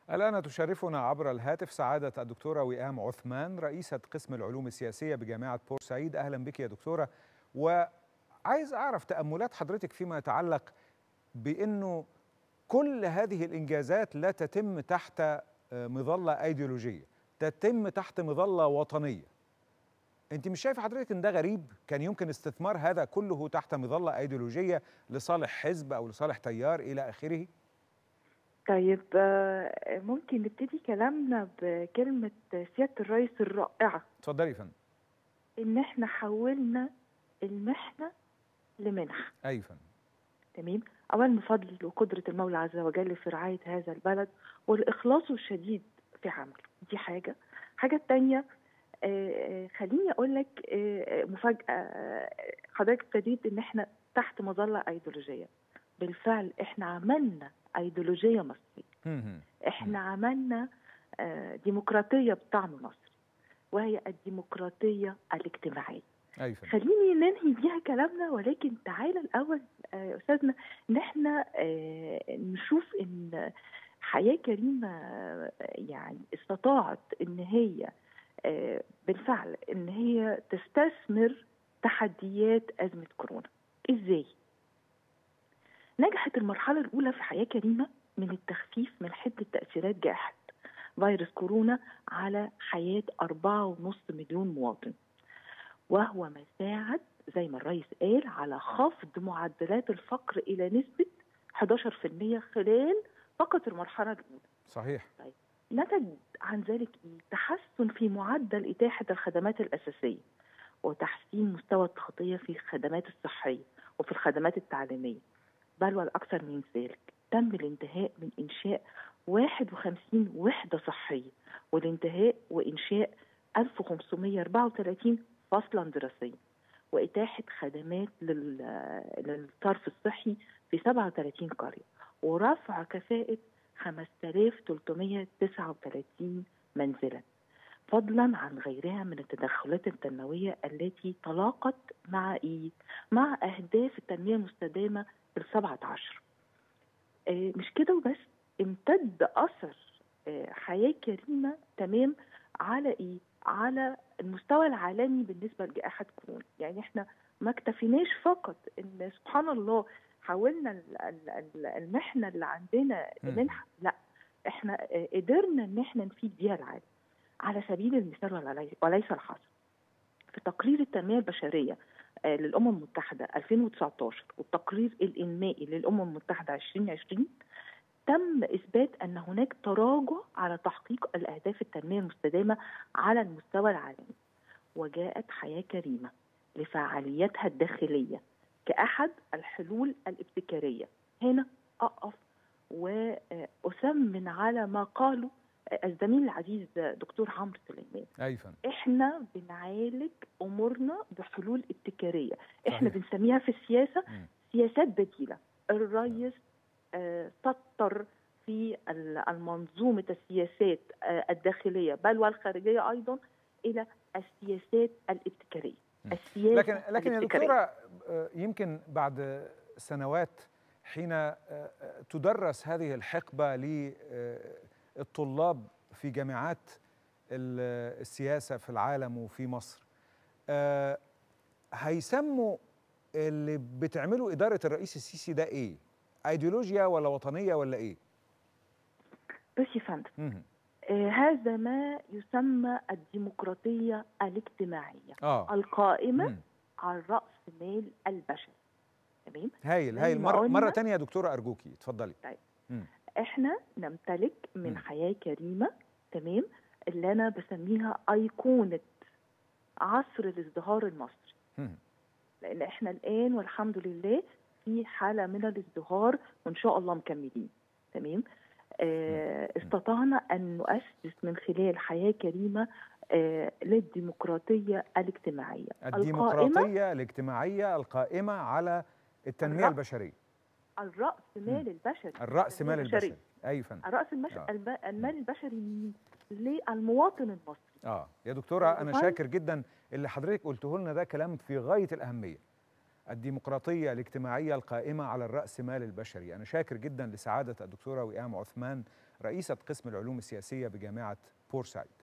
الآن تشرفنا عبر الهاتف سعادة الدكتورة وئام عثمان رئيسة قسم العلوم السياسية بجامعة بورسعيد أهلا بك يا دكتورة وعايز أعرف تأملات حضرتك فيما يتعلق بأنه كل هذه الإنجازات لا تتم تحت مظلة أيديولوجية تتم تحت مظلة وطنية أنت مش شايف حضرتك أن ده غريب كان يمكن استثمار هذا كله تحت مظلة أيديولوجية لصالح حزب أو لصالح تيار إلى آخره طيب ممكن نبتدي كلامنا بكلمة سيادة الرئيس الرائعة اتفضلي يا فندم إن إحنا حولنا المحنة لمنحة أي فندم تمام أولا من فضل وقدرة المولى عز وجل في رعاية هذا البلد والإخلاص الشديد في عمله دي حاجة حاجة التانية آه خليني أقول لك آه مفاجأة حضرتك ابتديت إن إحنا تحت مظلة أيديولوجية بالفعل إحنا عملنا أيديولوجية مصرية إحنا عملنا آه ديمقراطية بطعم مصري وهي الديمقراطية الاجتماعية أي فندم خليني ننهي بيها كلامنا ولكن تعالى الأول يا أستاذنا إن إحنا نشوف إن حياة كريمة يعني استطاعت إن هي بالفعل إن هي تستثمر تحديات أزمة كورونا إزاي؟ نجحت المرحلة الأولى في حياة كريمة من التخفيف من حدة تأثيرات جائحة فيروس كورونا على حياة أربعة ونص مليون مواطن وهو ما ساعد زي ما الرئيس قال على خفض معدلات الفقر إلى نسبة 11% خلال فقط المرحلة الأولى صحيح طيب نتج عن ذلك تحسن في معدل إتاحة الخدمات الأساسية وتحسين مستوى التغطية في الخدمات الصحية وفي الخدمات التعليمية بل والأكثر من ذلك تم الانتهاء من إنشاء 51 وحدة صحية والانتهاء وإنشاء 1534 فصلا دراسيا وإتاحة خدمات للصرف الصحي في 37 قرية ورفع كفاءة 5339 منزلا فضلا عن غيرها من التدخلات التنموية التي تلاقت مع إيه؟ مع أهداف التنمية المستدامة السبعة عشر آه مش كده وبس امتد أثر آه حياة كريمة تمام على إيه؟ على المستوى العالمي بالنسبة لجائحة كورونا يعني احنا ما اكتفيناش فقط ان سبحان الله حولنا المحنة اللي عندنا لمنحة لا احنا قدرنا ان احنا نفيد بيها العالم على سبيل المثال وليس الحصر في تقرير التنمية البشرية للأمم المتحدة 2019 والتقرير الإنمائي للأمم المتحدة 2020 تم إثبات أن هناك تراجع على تحقيق الأهداف التنمية المستدامة على المستوى العالمي وجاءت حياة كريمة لفعاليتها الداخلية كأحد الحلول الابتكارية هنا أقف وأثمن على ما قاله الزميل العزيز دكتور عمرو سليمان أي فندم احنا بنعالج امورنا بحلول ابتكاريه احنا صحيح. بنسميها في السياسه م. سياسات بديله الرئيس آه سطر في المنظومه السياسات آه الداخليه بل والخارجيه ايضا الى السياسات الابتكاريه السياسة لكن لكن يا دكتوره يمكن بعد سنوات حين تدرس هذه الحقبه للطلاب في جامعات السياسه في العالم وفي مصر هيسموا اللي بتعمله اداره الرئيس السيسي ده ايه؟ ايديولوجيا ولا وطنيه ولا ايه؟ بس يا فندم آه هذا ما يسمى الديمقراطيه الاجتماعيه آه. القائمه مم. على راس مال البشر تمام هايل هايل مره مره ثانيه يا دكتوره ارجوكي اتفضلي طيب مم. احنا نمتلك من مم. حياه كريمه تمام اللي انا بسميها ايقونه عصر الازدهار المصري مم. لان احنا الان والحمد لله في حاله من الازدهار وان شاء الله مكملين تمام آه استطعنا ان نؤسس من خلال حياه كريمه آه للديمقراطيه الاجتماعيه الديمقراطيه الاجتماعيه القائمه على التنميه الرأس البشريه الراس مال البشري الراس مال البشري اي فندم الراس المش... آه. المال البشري للمواطن المصري اه يا دكتوره انا شاكر جدا اللي حضرتك قلته لنا ده كلام في غايه الاهميه الديمقراطية الاجتماعية القائمة على الرأس مال البشري أنا شاكر جدا لسعادة الدكتورة وئام عثمان رئيسة قسم العلوم السياسية بجامعة بورسعيد